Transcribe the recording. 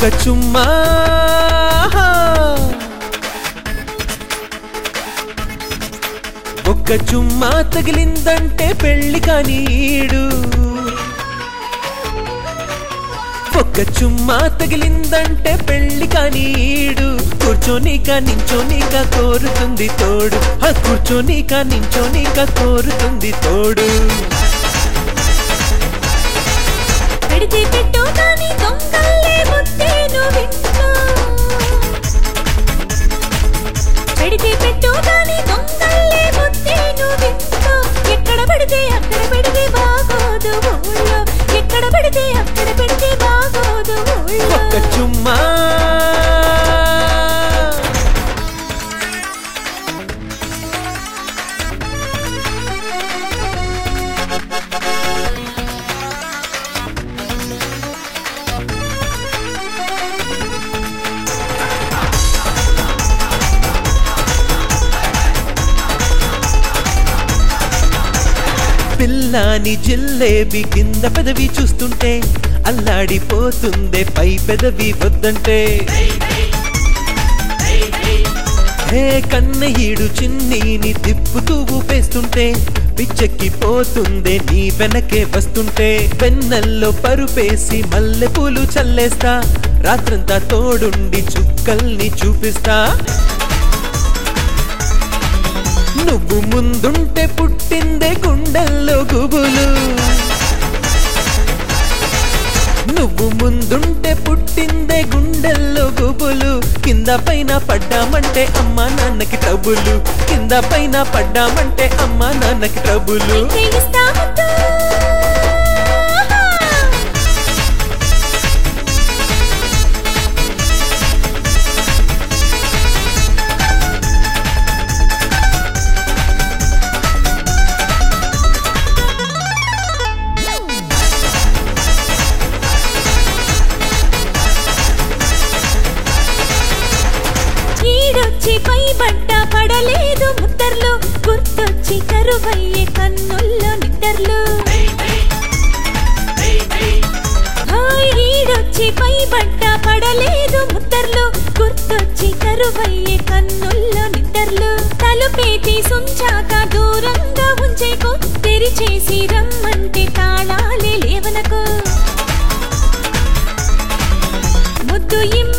చుమ్మా ఒక్క చుమ్మా తగిలిందంటే పెళ్లి కానీడు ఒక్క చుమ్మా తగిలిందంటే పెళ్లి కానీడు కూర్చోనిక నించోనిక కోరుతుంది తోడు ఆ కూర్చోనిక నించోనిక కోరుతుంది తోడు పెడితే పెట్టు కానీ దొంగల్లే ముత్తేను వింటూ పెడితే పెట్టు కానీ దొంగల్లే ముత్తేను వింటూ ఎక్కడ పెడితే అక్కడ పెడితే బాగోదు ఊళ్ళో ఎక్కడ పెడితే అక్కడ పెడితే బాగోదు ఊళ్ళో ఒక్క చుమ్మా పిల్లాని జిల్లేబి కింద పెదవి చూస్తుంటే అల్లాడిపోతుందే పై పెదవి వద్దంటే హే కన్నయ్యుడు చిన్నీని తిప్పుతూ ఊపేస్తుంటే పిచ్చెక్కిపోతుందే నీ వెనకే వస్తుంటే వెన్నెల్లో పరుపేసి మల్లె పూలు చల్లేస్తా రాత్రంతా తోడుండి చుక్కల్ని చూపిస్తా నువ్వు ముందుంటే పుట్టిందే గుండెల్లో గుబులు నువ్వు ముందుంటే పుట్టిందే గుండెల్లో గుబులు కింద పైన పడ్డామంటే అమ్మా నాన్నకి ట్రబులు కింద పైన పడ్డామంటే అమ్మా నాన్నకి ట్రబులు అయితే ఇస్తా ముద్దు. ఈడొచ్చి పై బట్ట పడలేదు ముద్దర్లు గుర్తొచ్చి కరువయ్యే కన్నుల్లో నిద్దర్లు హాయ్ ఈడొచ్చి పై బట్ట పడలేదు ముద్దర్లు గుర్తొచ్చి కరువయ్యే కన్నుల్లో నిద్దర్లు తలుపేతి సుంచాక దూరంగా ఉంచేకు తెరిచేసి రమ్మంటే తాళాలే లేవనకు ముద్దు ఇమ్మ